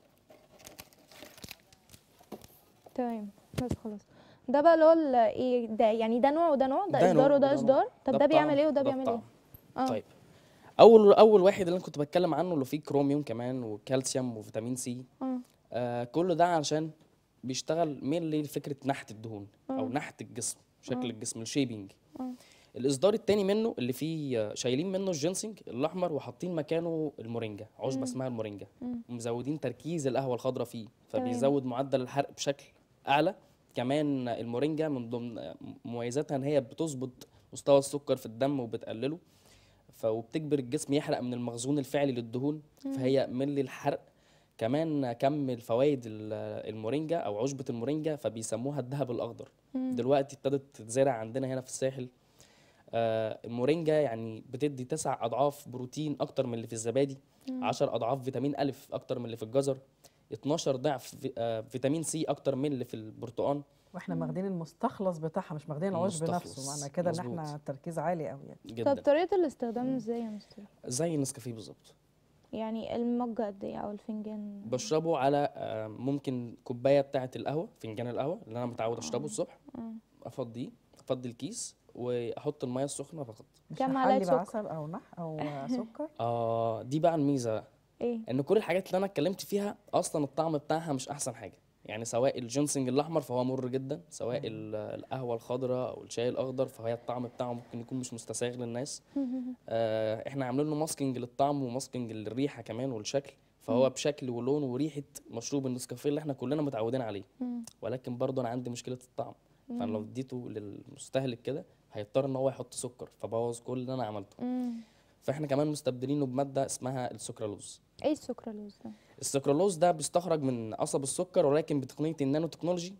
تمام بس خلاص ده بقى اللي هو ال- ايه ده يعني ده نوع وده نوع ده, ده اصدار نوع وده وده اصدار نوع. طب ده ده بيعمل بطعم، ايه وده ده بيعمل ايه بطعم. اه طيب اول اول واحد اللي انا كنت بتكلم عنه اللي فيه كروميوم كمان وكالسيوم وفيتامين سي اه آه كل ده علشان بيشتغل مين لفكره نحت الدهون او آه. نحت الجسم شكل الجسم الشيبنج آه. الاصدار التاني منه اللي فيه آه، شايلين منه الجنسنج الاحمر وحاطين مكانه المورينجا عشبه اسمها المورينجا مم. ومزودين تركيز القهوه الخضراء فيه فبيزود معدل الحرق بشكل اعلى كمان المورينجا من ضمن مميزاتها ان هي بتظبط مستوى السكر في الدم وبتقلله ف وبتجبر الجسم يحرق من المخزون الفعلي للدهون فهي من الحرق كمان كم الفوائد ال- المورينجا او عشبه المورينجا فبيسموها الذهب الاخضر دلوقتي ابتدت تتزرع عندنا هنا في الساحل آه، المورينجا يعني بتدي تسع اضعاف بروتين اكتر من اللي في الزبادي 10 اضعاف فيتامين الف اكتر من اللي في الجزر 12 ضعف في- آه، فيتامين سي اكتر من اللي في البرتقال واحنا ماخدين المستخلص بتاعها مش ماخدين العشب المستخلص، نفسه معنى كده ان مظبوط. احنا التركيز عالي قوي يعني جدا طب طريقه الاستخدام ازاي يا مستر زي النسكافيه بالظبط يعني المج قد ايه او الفنجان بشربه على آه، ممكن كوبايه بتاعه القهوه فنجان القهوه اللي انا متعود اشربه الصبح افضيه افضي الكيس واحط الميه السخنه فقط مش كام هحلي معلقة بعسل او نح او سكر آه دي بقى الميزه ايه ان كل الحاجات اللي انا اتكلمت فيها اصلا الطعم بتاعها مش احسن حاجه يعني سواء الجنسنج الاحمر فهو مر جدا سواء ال- القهوه الخضراء او الشاي الاخضر فهي الطعم بتاعه ممكن يكون مش مستساغ للناس آه احنا عاملين له ماسكينج للطعم وماسكينج للريحه كمان والشكل فهو بشكل ولون وريحه مشروب النسكافيه اللي احنا كلنا متعودين عليه ولكن برضه انا عندي مشكله الطعم فانا لو اديته للمستهلك كده هيضطر ان هو يحط سكر فبوظ كل اللي انا عملته مم. فاحنا كمان مستبدلينه بماده اسمها السكرالوز ايه السكرالوز ده السكرالوز ده بيستخرج من قصب السكر ولكن بتقنيه النانو تكنولوجي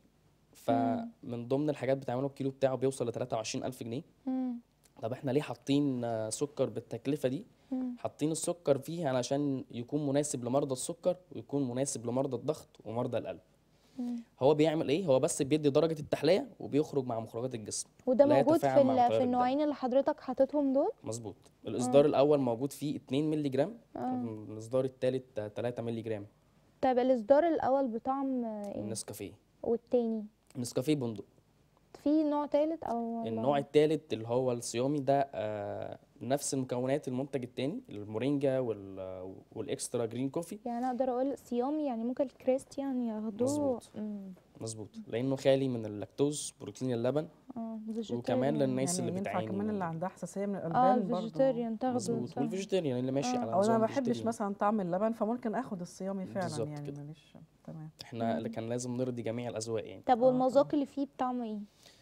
فمن ضمن الحاجات بتعمله الكيلو بتاعه بيوصل ل 23000 جنيه مم. طب احنا ليه حاطين آه، سكر بالتكلفه دي مم. حاطين السكر فيه علشان يكون مناسب لمرضى السكر ويكون مناسب لمرضى الضغط ومرضى القلب مم. هو بيعمل ايه هو بس بيدي درجه التحليه وبيخرج مع مخرجات الجسم وده لا موجود في يتفاعل مع ال- تيار في الدم. النوعين اللي حضرتك حاططهم دول مظبوط الاصدار الاول موجود فيه 2 مللي جرام آه. الاصدار الثالث 3 مللي جرام طيب الاصدار الاول بطعم آه، ايه النسكافيه والتاني النسكافيه بندق في نوع تالت او ولا- النوع الثالث اللي هو الصيامي ده آه، نفس المكونات المنتج التاني المورينجا وال- والاكسترا جرين كوفي يعني اقدر اقول صيامي يعني ممكن الكريستيان ياخدوه مظبوط. مم. مظبوط لانه خالي من اللاكتوز بروتين اللبن اه وكمان vegetarian. للناس يعني اللي ينفع بتعاني كمان من اللي عندها حساسيه من اه الالبان برضه الفيجيتيريان تاخده مظبوط صح. والفيجيتيريان اللي ماشي آه. على او انا نظام ما بحبش فيجيتيريان. مثلا طعم اللبن فممكن اخد الصيامي فعلا بالظبط يعني كده. ماليش تمام احنا اللي كان لازم نرضي جميع الاذواق يعني طب آه، والمذاق اللي فيه بطعم ايه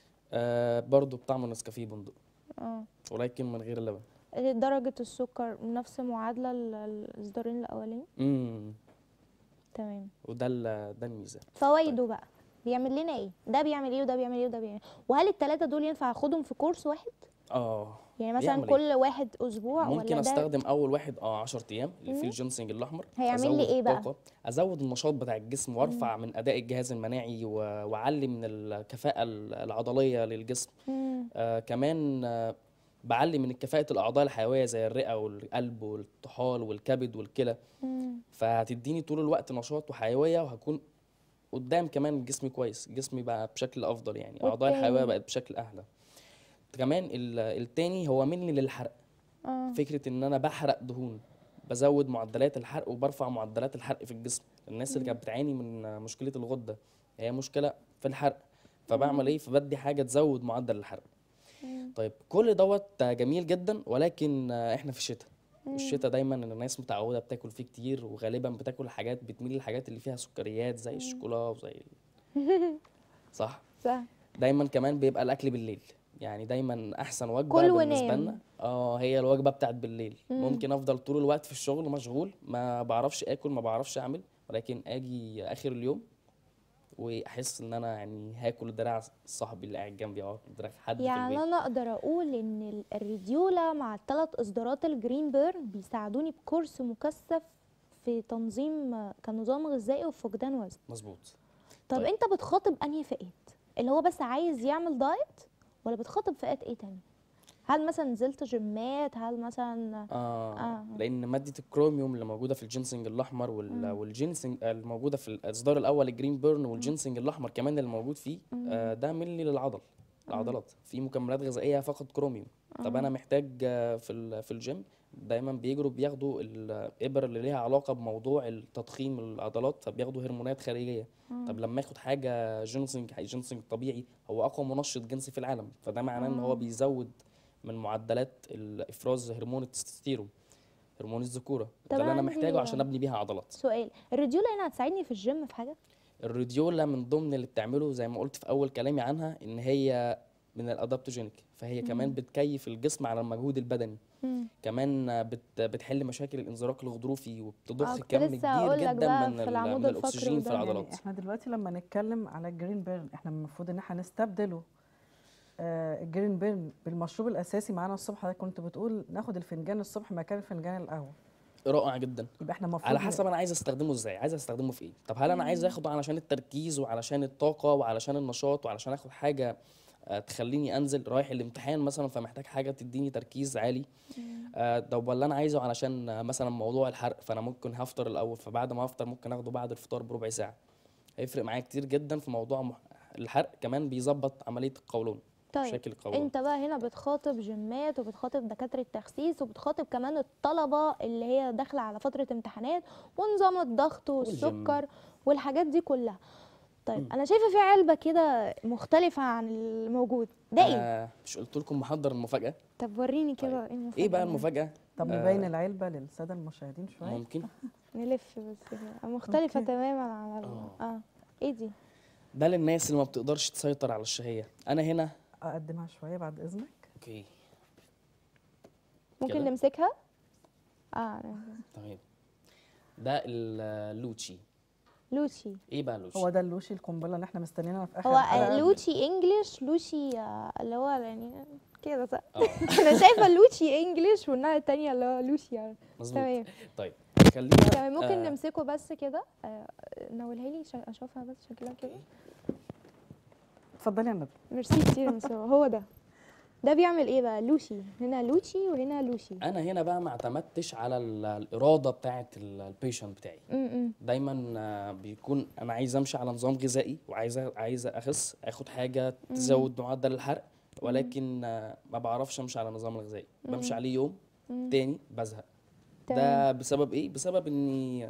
آه برضو بطعم النسكافيه بندق اه ولكن من غير اللبن إيه درجة السكر نفس معادلة ال- الاصدارين الاولين امم تمام وده ال- ده الميزه فوائده بقى بيعمل لنا ايه ده بيعمل ايه وده بيعمل ايه وده بيعمل إيه؟ وهل التلاتة دول ينفع اخدهم في كورس واحد اه يعني مثلا بيعمل إيه؟ كل واحد اسبوع ممكن ولا ده استخدم اول واحد اه 10 ايام اللي فيه مم. الجنسنج الاحمر هيعمل أزود لي إيه بقى؟ الطاقة، ازود النشاط بتاع الجسم وارفع من اداء الجهاز المناعي و- واعلي من الكفاءه ال- العضليه للجسم مم. آه كمان آه بعلي من كفاءه الاعضاء الحيويه زي الرئه والقلب والطحال والكبد والكلى مم. فهتديني طول الوقت نشاط وحيويه وهكون قدام كمان جسمي كويس جسمي بقى بشكل افضل يعني اعضاء الحيويه والتاني؟ بقت بشكل احلى كمان ال- التاني هو مني للحرق اه فكره ان انا بحرق دهون بزود معدلات الحرق وبرفع معدلات الحرق في الجسم الناس اللي كانت بتعاني من مشكله الغده هي مشكله في الحرق فبعمل ايه فبدي حاجه تزود معدل الحرق طيب كل دوت جميل جدا ولكن احنا في الشتاء والشتاء دايما ان الناس متعوده بتاكل فيه كتير وغالبا بتاكل حاجات بتميل للحاجات اللي فيها سكريات زي الشوكولا وزي ال- صح صح دايما كمان بيبقى الاكل بالليل يعني دايما احسن وجبه كل بالنسبه ونام. لنا اه هي الوجبه بتاعت بالليل ممكن افضل طول الوقت في الشغل مشغول ما بعرفش اكل ما بعرفش اعمل ولكن اجي اخر اليوم واحس ان انا يعني هاكل دراع صاحبي اللي قاعد جنبي اه دراع حد في يعني البيت انا اقدر اقول ان ال- الريديولا مع الثلاث اصدارات الجرين بيرن بيساعدوني بكورس مكثف في تنظيم آه، كنظام غذائي وفقدان وزن مظبوط طب طيب. انت بتخاطب انهي فئات اللي هو بس عايز يعمل دايت ولا بتخاطب فئات ايه تاني هل مثلا نزلت جيمات هل مثلا آه, آه. لان ماده الكروميوم اللي موجوده في الجنسنج الاحمر وال والجنسنج الموجوده في الاصدار الاول الجرين بيرن والجنسنج الاحمر كمان اللي موجود فيه آه ده ملي للعضل العضلات في مكملات غذائيه فقط كروميوم طب انا محتاج آه، في ال- في الجيم دايما بيجروا بياخدوا الابر اللي ليها علاقه بموضوع التضخيم العضلات فبياخدوا هرمونات خارجيه طب لما اخد حاجه جينسنج جينسنج طبيعي هو اقوى منشط جنسي في العالم فده معناه ان هو بيزود من معدلات ال- افراز هرمون التستوستيرون هرمون الذكوره طب ده اللي انا عندي- محتاجه عشان ابني بيها عضلات سؤال الريديولا هنا هتساعدني في الجيم في حاجه الراديولا من ضمن اللي بتعمله زي ما قلت في اول كلامي عنها ان هي من الادابتوجينيك فهي كمان بتكيف الجسم على المجهود البدني مم. كمان بت بتحل مشاكل الانزلاق الغضروفي آه، وبتضخ كنت كم لسه كبير هقولك جدا بقى من, في ال- العمود من الفقري الاكسجين في وده. يعني العضلات احنا دلوقتي لما نتكلم على الجرين بيرن احنا المفروض ان احنا نستبدله آه الجرين بيرن بالمشروب الاساسي معانا الصبح حضرتك كنت بتقول ناخد الفنجان الصبح مكان الفنجان القهوه رائع جدا يبقى احنا المفروض على ن- حسب انا عايز استخدمه ازاي عايز استخدمه في ايه طب هل انا عايز اخده علشان التركيز وعلشان الطاقه وعلشان النشاط وعلشان اخد حاجه آه، تخليني انزل رايح الامتحان مثلا فمحتاج حاجه تديني تركيز عالي آه، طب ولا انا عايزه علشان آه، مثلا موضوع الحرق فانا ممكن هفطر الاول فبعد ما افطر ممكن اخده بعد الفطار بربع ساعه هيفرق معايا كتير جدا في موضوع مح- الحرق كمان بيظبط عمليه القولون طيب شكل القولون انت بقى هنا بتخاطب جيمات وبتخاطب دكاتره تخسيس وبتخاطب كمان الطلبه اللي هي داخله على فتره امتحانات ونظام الضغط والسكر والحاجات دي كلها طيب انا شايفه في علبه كده مختلفه عن الموجود ده ايه آه مش قلت لكم محضر المفاجاه طب وريني كده طيب. ايه المفاجاه ايه بقى المفاجاه طب آه. نبين العلبه للساده المشاهدين شويه ممكن نلف بس كده مختلفه أوكي. تماما عن ال- اه ايه دي ده للناس اللي ما بتقدرش تسيطر على الشهيه انا هنا اقدمها شويه بعد اذنك اوكي ممكن كده؟ نمسكها اه تمام ده اللوتشي لوشي ايه بقى لوتشي هو ده اللوشي القنبله اللي احنا مستنيينها في اخر هو الحلقة. لوشي انجلش لوشي آه، اللي هو يعني كده صح اه انا شايفه لوشي انجلش والناحيه التانية اللي هو لوشي يعني مظبوط تمام طيب خلينا تمام ممكن آه، نمسكه بس كده آه، نولها لي شا- اشوفها بس شكلها كده اتفضلي يا ندى ميرسي كتير يا مستر هو ده ده بيعمل ايه بقى لوشي هنا لوشي وهنا لوشي انا هنا بقى ما اعتمدتش على ال- الاراده بتاعه البيشنت بتاعي امم دايما آه، بيكون انا عايز امشي على نظام غذائي وعايز عايز اخس اخد حاجه تزود معدل الحرق ولكن آه، ما بعرفش امشي على النظام الغذائي بمشي عليه يوم تاني بزهق تمام. ده بسبب ايه بسبب اني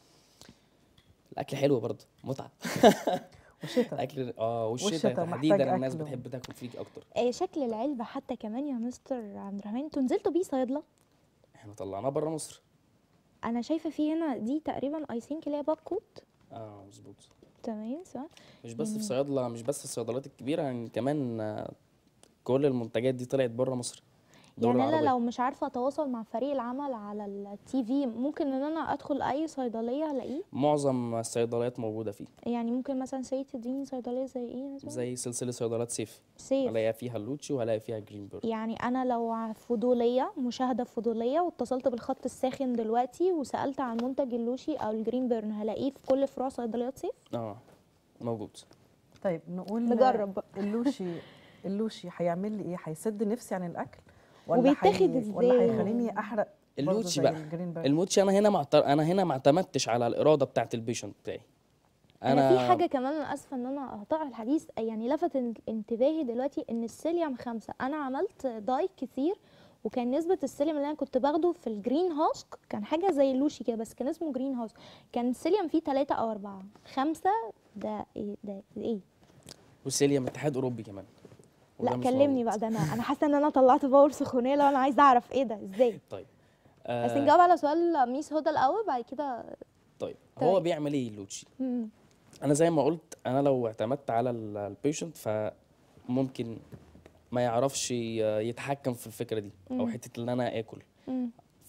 الاكل حلو برضه متعه وشتا الاكل اه والشتاء والشتاء محتاج تحديدا الناس أكل. بتحب تاكل فيه اكتر آه شكل العلبه حتى كمان يا مستر عبد الرحمن انتوا نزلتوا بيه صيدله احنا طلعناه بره مصر انا شايفه في هنا دي تقريبا اي ثينك اللي هي باركود اه مظبوط تمام صح مش بس في يعني- صيادله مش بس في الصيدليات الكبيره يعني كمان آه، كل المنتجات دي طلعت بره مصر الدول يعني انا العربية. لو مش عارفه اتواصل مع فريق العمل على التي في ممكن ان انا ادخل اي صيدليه الاقيه معظم الصيدليات موجوده فيه يعني ممكن مثلا سي تديني صيدليه زي ايه مثلا زي سلسله صيدليات سيف سيف هلاقي فيها اللوتشي وهلاقي فيها جرين بيرد يعني انا لو فضوليه مشاهده فضوليه واتصلت بالخط الساخن دلوقتي وسالت عن منتج اللوشي او الجرين بيرن هلاقيه في كل فروع صيدليات سيف اه موجود طيب نقول نجرب بقى. اللوشي اللوشي هيعمل لي ايه هيسد نفسي عن الاكل ولا وبيتاخد هي- ولا إزاي؟ هيخليني احرق برضه اللوتشي زي بقى الجرين بيرد؟ الموتشي انا هنا معتر... انا هنا ما اعتمدتش على الاراده بتاعت البيشنت بتاعي انا في حاجه كمان انا اسفه ان انا هقطع الحديث يعني لفت ان- انتباهي دلوقتي ان السيليوم خمسة انا عملت دايت كتير وكان نسبة السيليوم اللي انا كنت باخده في الجرين هاسك كان حاجة زي اللوشي كده بس كان اسمه جرين هاسك كان السيليوم فيه تلاتة او اربعة خمسة ده ايه ده ايه والسيليوم اتحاد اوروبي كمان وده لا مش كلمني موجود. بقى ده انا انا حاسه ان انا طلعت باور سخونيه لو انا عايزه اعرف ايه ده ازاي طيب بس آه نجاوب على سؤال ميس هدى الاول بعد كده طيب طيب. هو بيعمل ايه اللوتشي مم. انا زي ما قلت انا لو اعتمدت على البيشنت فممكن ما يعرفش ي- يتحكم في الفكره دي او مم. حته ان انا اكل مم.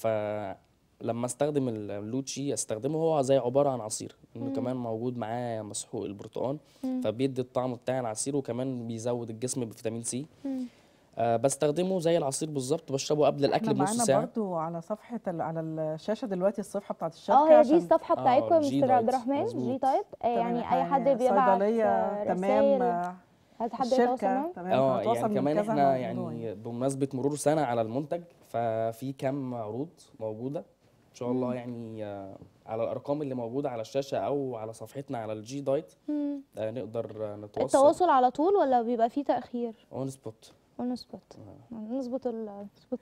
فلما استخدم اللوتشي استخدمه هو زي عباره عن عصير انه مم. كمان موجود معاه مسحوق البرتقال مم. فبيدي الطعم بتاع العصير وكمان بيزود الجسم بفيتامين سي مم. أه بستخدمه زي العصير بالظبط بشربه قبل الاكل احنا بنص معانا ساعه برضو على صفحة ال- على الشاشة دلوقتي الصفحة بتاعت الشركة اه هي دي عشان الصفحه آه، بتاعتكم يا جي مستر عبد دايت، الرحمن مظبوط. جي تايب آه، يعني تمام، اي حد يعني بيبعت صيدلية آه، تمام رسائل آه، عايز حد يتواصل الشركة معاه تمام اه هنتواصل يعني من كمان كذا احنا موضوع يعني بمناسبه مرور سنه على المنتج ففي كام عروض موجوده ان شاء الله يعني آه، على الارقام اللي موجوده على الشاشه او على صفحتنا على الجي دايت مم. آه، نقدر آه، نتواصل التواصل على طول ولا بيبقى فيه تاخير اون سبوت ونظبط نظبط ال نظبط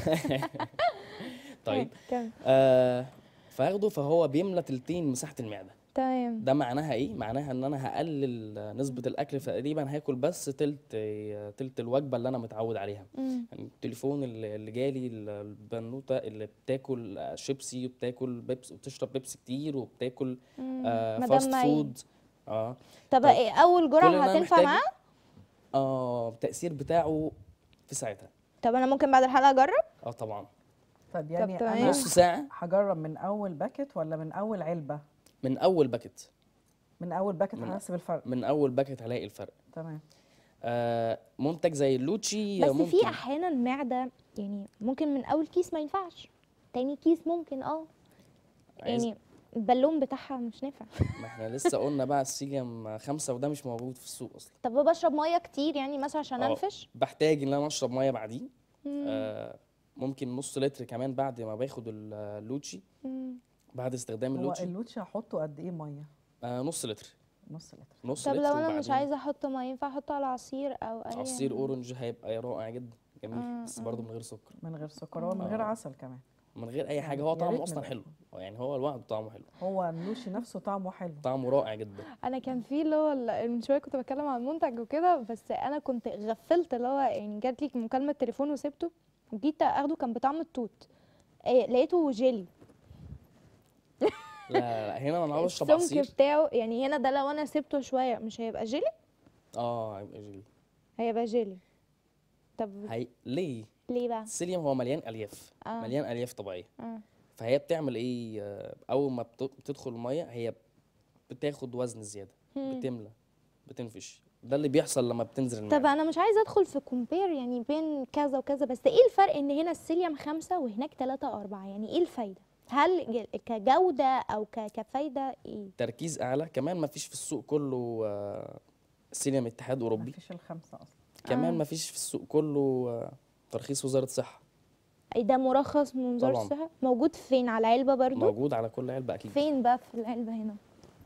طيب تمام آه فاخده فهو بيملى تلتين مساحه المعده تمام ده معناها ايه معناها ان انا هقلل نسبه الاكل تقريبا هاكل بس تلت تلت الوجبه اللي انا متعود عليها مم. يعني التليفون اللي اللي جالي البنوته اللي بتاكل شيبسي وبتاكل بيبس وبتشرب بيبسي كتير وبتاكل مم. آه مدام فاست مي. فود اه طب طيب. ايه اول كل جرعه اللي أنا هتنفع محتاجه- معاه اه التاثير بتاعه في ساعتها طب انا ممكن بعد الحلقه اجرب اه طبعا طب يعني تمام. انا نص ساعه هجرب من اول باكت ولا من اول علبة من اول باكت من اول باكت من- هحس بالفرق من اول باكت هلاقي الفرق تمام آه منتج زي اللوتشي بس ممكن في احيانا معده يعني ممكن من اول كيس ما ينفعش تاني كيس ممكن اه عايز- يعني البالون بتاعها مش نافع ما احنا لسه قلنا بقى السيليوم خمسة وده مش موجود في السوق اصلا طب بشرب ميه كتير يعني مثلا عشان آه، انفش بحتاج ان انا اشرب ميه بعديه مم. آه ممكن نص لتر كمان بعد ما باخد ال- اللوتشي مم. بعد استخدام هو اللوتشي اللوتشي هحطه قد ايه مية آه نص لتر نص لتر نص طب لتر لو انا مش وبعدين عايزه احط ميه ينفع احطه على عصير او اي عصير اورنج هيبقى رائع جدا جميل آه، بس آه. برضه من غير سكر من غير سكر هو من غير آه. عسل كمان من غير اي يعني حاجه هو يا طعمه ريت اصلا من- حلو هو يعني هو لوحده طعمه حلو هو اللوشي نفسه طعمه حلو طعمه رائع جدا انا كان في اللي هو ال- من شويه كنت بتكلم عن منتج وكده بس انا كنت غفلت اللي هو يعني جات لي مكالمه تليفون وسبته وجيت اخده كان بطعم التوت إيه لقيته جيلي لا لا هنا انا عاوز اشرب السمك عصير بتاعه يعني هنا ده لو انا سبته شويه مش هيبقى جيلي اه هيبقى جيلي هيبقى جيلي طب هي... ليه ليه بقى السيليوم هو مليان الياف آه. مليان الياف طبيعيه آه. فهي بتعمل ايه آه، اول ما بت- بتدخل الميه هي بتاخد وزن زياده بتملى بتنفش ده اللي بيحصل لما بتنزل الماء طب انا مش عايزه ادخل في كومبير يعني بين كذا وكذا بس ايه الفرق ان هنا السيليوم خمسة وهناك ثلاثة أو أربعة يعني ايه الفايده هل ج- كجوده او ك- كفايده ايه تركيز اعلى كمان ما فيش في السوق كله آه، سيليوم اتحاد اوروبي مفيش الخمسه اصلا كمان ما فيش في السوق كله آه، ترخيص وزاره الصحه أي ده مرخص من وزاره طبعاً. الصحه موجود فين على علبه برضو موجود على كل علبه اكيد فين بقى في العلبه هنا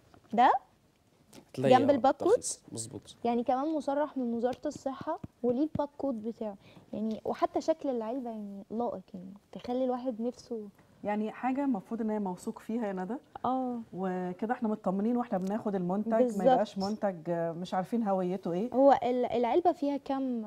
ده هتلاقي جنب آه، الباركود؟ ترخيص. مظبوط يعني كمان مصرح من وزاره الصحه وليه الباركود بتاعه يعني وحتى شكل العلبه يعني لائق يعني تخلي الواحد نفسه يعني حاجه المفروض ان هي موثوق فيها يا ندى اه وكده احنا مطمنين واحنا بناخد المنتج بالظبط. ما يبقاش منتج آه، مش عارفين هويته ايه هو ال- العلبه فيها كام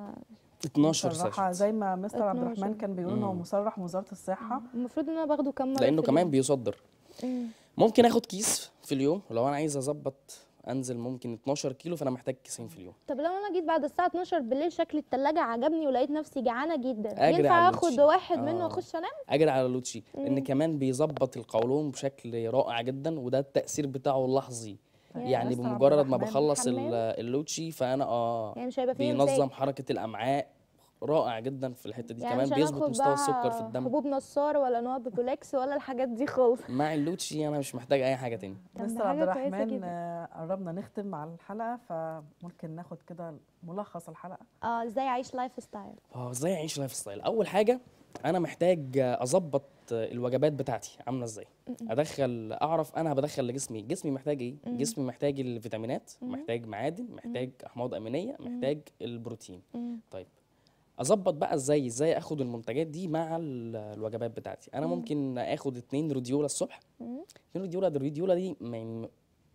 12 مصرحة ساشت زي ما مستر عبد 12. الرحمن كان بيقول ان هو مم. مصرح من وزاره الصحه المفروض ان انا باخده كام مره لانه في كمان اليوم؟ بيصدر مم. ممكن اخد كيس في اليوم ولو انا عايز اظبط انزل ممكن 12 كيلو فانا محتاج كيسين في اليوم طب لو انا جيت بعد الساعه 12 بالليل شكل التلاجة عجبني ولقيت نفسي جعانه جدا أجري ينفع على اخد اللوتشي. واحد منه آه. واخش انام اجري على لوتشي لان كمان بيظبط القولون بشكل رائع جدا وده التاثير بتاعه اللحظي يا يعني مستر عبد بمجرد ما الرحمن بخلص ال- حمام؟ اللوتشي فانا اه يعني مش هيبقى فيه بينظم إمساك. حركه الامعاء رائع جدا في الحته دي يعني كمان مش بيظبط هناخد مستوى بقى السكر في الدم حبوب نصار ولا نوع بيبولكس ولا الحاجات دي خالص مع اللوتشي انا مش محتاج اي حاجه تاني طب ده مستر عبد حاجة كويسة الرحمن جدا. آه، قربنا نختم على الحلقه فممكن ناخد كده ملخص الحلقه اه ازاي اعيش لايف ستايل اه ازاي اعيش لايف ستايل اول حاجه انا محتاج اظبط الوجبات بتاعتي عامله ازاي ادخل اعرف انا بدخل لجسمي جسمي محتاج ايه جسمي محتاج الفيتامينات محتاج معادن محتاج احماض امينيه محتاج البروتين طيب اظبط بقى ازاي ازاي اخد المنتجات دي مع ال- الوجبات بتاعتي انا ممكن اخد اتنين روديولا الصبح اتنين روديولا دي الروديولا دي ما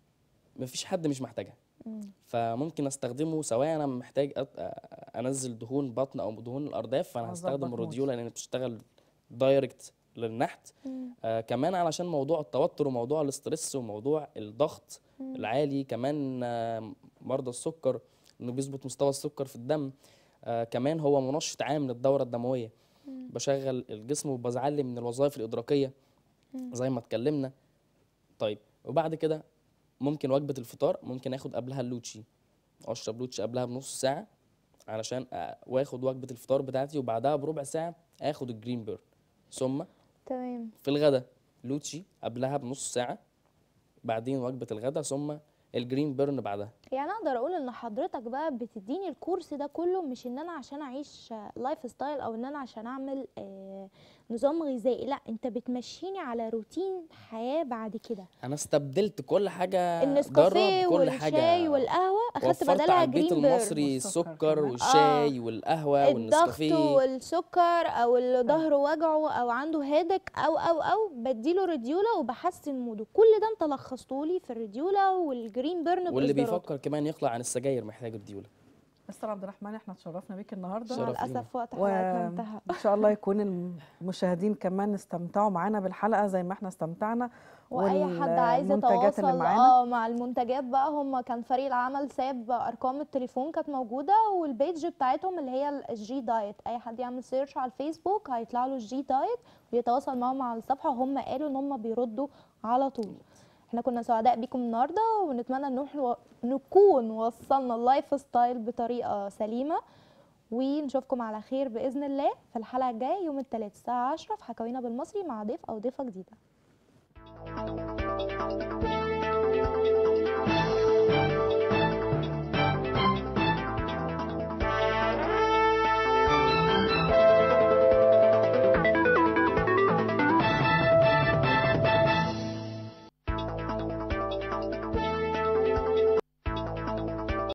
ما فيش حد مش محتاجها فممكن استخدمه سواء انا محتاج أت- أ- انزل دهون بطن او دهون الارداف فانا أظبط هستخدم موز. الروديولا لان بتشتغل دايركت للنحت آه كمان علشان موضوع التوتر وموضوع الاسترس وموضوع الضغط العالي كمان آه مرضى السكر انه بيظبط مستوى السكر في الدم آه كمان هو منشط عام للدوره الدمويه بشغل الجسم وبزعلي من الوظائف الادراكيه زي ما اتكلمنا طيب وبعد كده ممكن وجبه الفطار ممكن اخد قبلها اللوتشي اشرب لوتشي قبلها بنص ساعه علشان أ- واخد وجبه الفطار بتاعتي وبعدها بربع ساعه اخد الجرين بيرن ثم تمام في الغداء لوتشي قبلها بنص ساعه بعدين وجبه الغداء ثم الجرين بيرن بعدها يعني اقدر اقول ان حضرتك بقى بتديني الكورس ده كله مش ان انا عشان اعيش لايف ستايل او ان انا عشان اعمل آه نظام غذائي لا انت بتمشيني على روتين حياه بعد كده انا استبدلت كل حاجه النسكافيه جرب كل والشاي حاجه والقهوه اخدت وفرت بدلها على البيت جرين بيرن المصري والسكر السكر كمان. والشاي والقهوه الضغط والنسكافيه والسكر او اللي ظهره وجعه او عنده هيدك او او او بديله ريديولا وبحسن موده كل ده انت لخصته لي في الريديولا والجرين بيرن واللي بإصداراته. بيفكر كمان يخلع عن السجاير محتاج الديوله مستر عبد الرحمن احنا اتشرفنا بيك النهارده شرف مع لينا. الاسف وقت حلقتنا انتهى وان شاء الله يكون المشاهدين كمان استمتعوا معانا بالحلقه زي ما احنا استمتعنا واي حد عايز والمنتجات اللي يتواصل معانا اه مع المنتجات بقى هم كان فريق العمل ساب ارقام التليفون كانت موجوده والبيج بتاعتهم اللي هي الجي دايت اي حد يعمل سيرش على الفيسبوك هيطلع له الجي دايت ويتواصل معاهم على الصفحه وهم قالوا ان هم بيردوا على طول احنا كنا سعداء بيكم النهارده ونتمنى ان نحن نكون وصلنا اللايف ستايل بطريقه سليمه ونشوفكم على خير باذن الله في الحلقه الجايه يوم الثلاث الساعه 10 في حكاوينا بالمصري مع ضيف او ضيفه جديده